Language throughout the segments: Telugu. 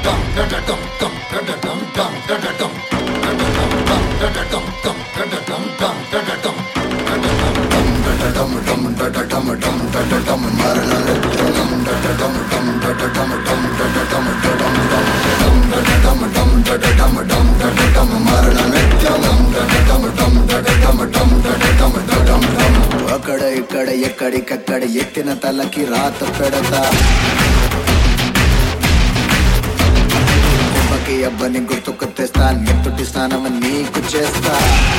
అక్కడ ఇక్కడ ఎక్కడికక్కడ ఎత్తిన తలకి రాత పెడతా కుమ్మకి అబ్బని గుర్తుకు తెస్తా నెత్తుటి స్నానం నీకు చేస్తా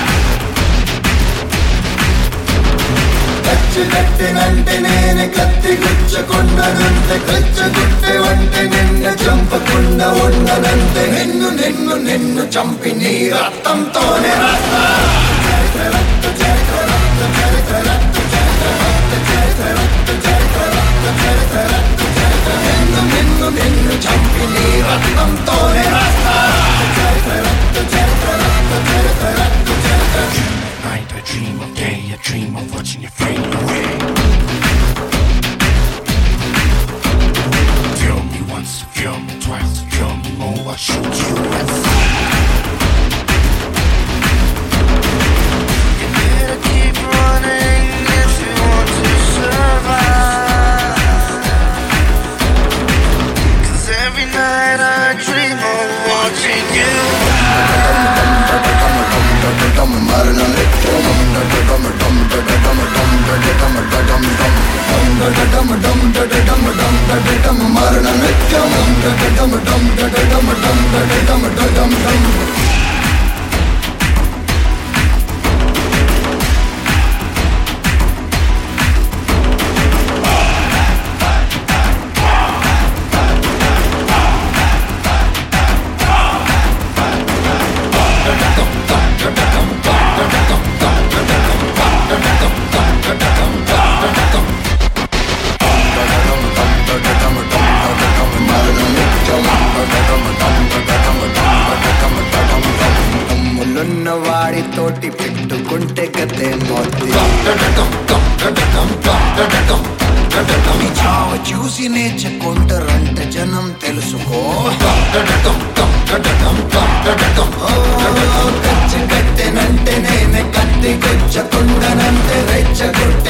కచ్చి కట్టినంటే నేను కత్తి గుచ్చకుండనంతే కచ్చగుట్టే వంటే నిన్ను చంపకుండా ఉండనంతే నిన్ను నిన్ను నిన్ను చంపి నీ రక్తంతోనే రాస్తా నిన్ను నిన్ను నిన్ను చంపి నీ రక్తంతోనే రాస్తా Night I dream of day, I dream of watching you fade away. Feel me once, feel me twice, feel me more. I shoot you and You better keep running if you want to survive. 'Cause every night I dream of watching you. తమ్ములున్న వాడితోటి పెట్టుకుంటే గతే మోతి ఈ చావ చూసి నేర్చుకుంటారంటే జనం తెలుసుకో కచ్చి కట్టెనంటే నేనే కత్తి కొచ్చకుండనంటే రెచ్చగొట్టే